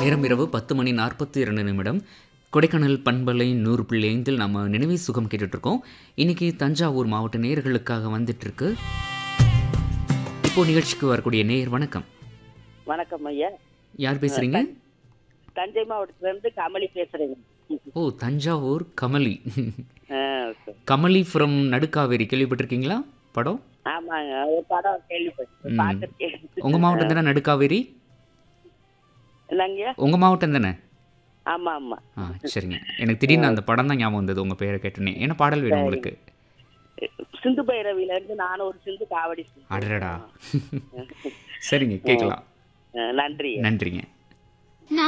நேரம் இரவு பத்து மணி நாற்பத்தி இரண்டு நிமிடம் கொடைக்கானல் பண்பலை நூறு புள்ளி ஐந்தில் நம்ம நினைவே சுகம் கேட்டுட்ருக்கோம் இன்னைக்கு தஞ்சாவூர் மாவட்ட நேயர்களுக்காக வந்துட்டுருக்கு இப்போ நிகழ்ச்சிக்கு வரக்கூடிய நேயர் வணக்கம் வணக்கம் ஐயா யார் பேசுகிறீங்க தஞ்சை மாவட்டத்துல இருந்து கமலி பேசுறேங்க ஓ தஞ்சாவூர் கமலி ஆ, சரி. கமலி ஃப்ரம் நடுக்காவேரி கேள்விப்பட்டிருக்கீங்களா படம் ஆமாங்க ஒரு படம் கேள்விப்பட்டேன் ம். பார்த்துருக்கேன் உங்கள் மாவட்டம் தானே நடுக்காவேரி என்னங்கய்யா உங்கள் மாவட்டம் தானே ஆமா ஆமா ஆ சரிங்க எனக்கு திடீர்னு அந்த படம் தான் ஞாபகம் வந்தது உங்கள் பேரை கேட்டோன்னே என்ன பாடல் வேணும் உங்களுக்கு சிந்து பைரவில இருந்து நானும் ஒரு சிந்து காவடி சிந்து. அடடா சரிங்க கேட்கலாம் ஆ, நன்றி நன்றிங்க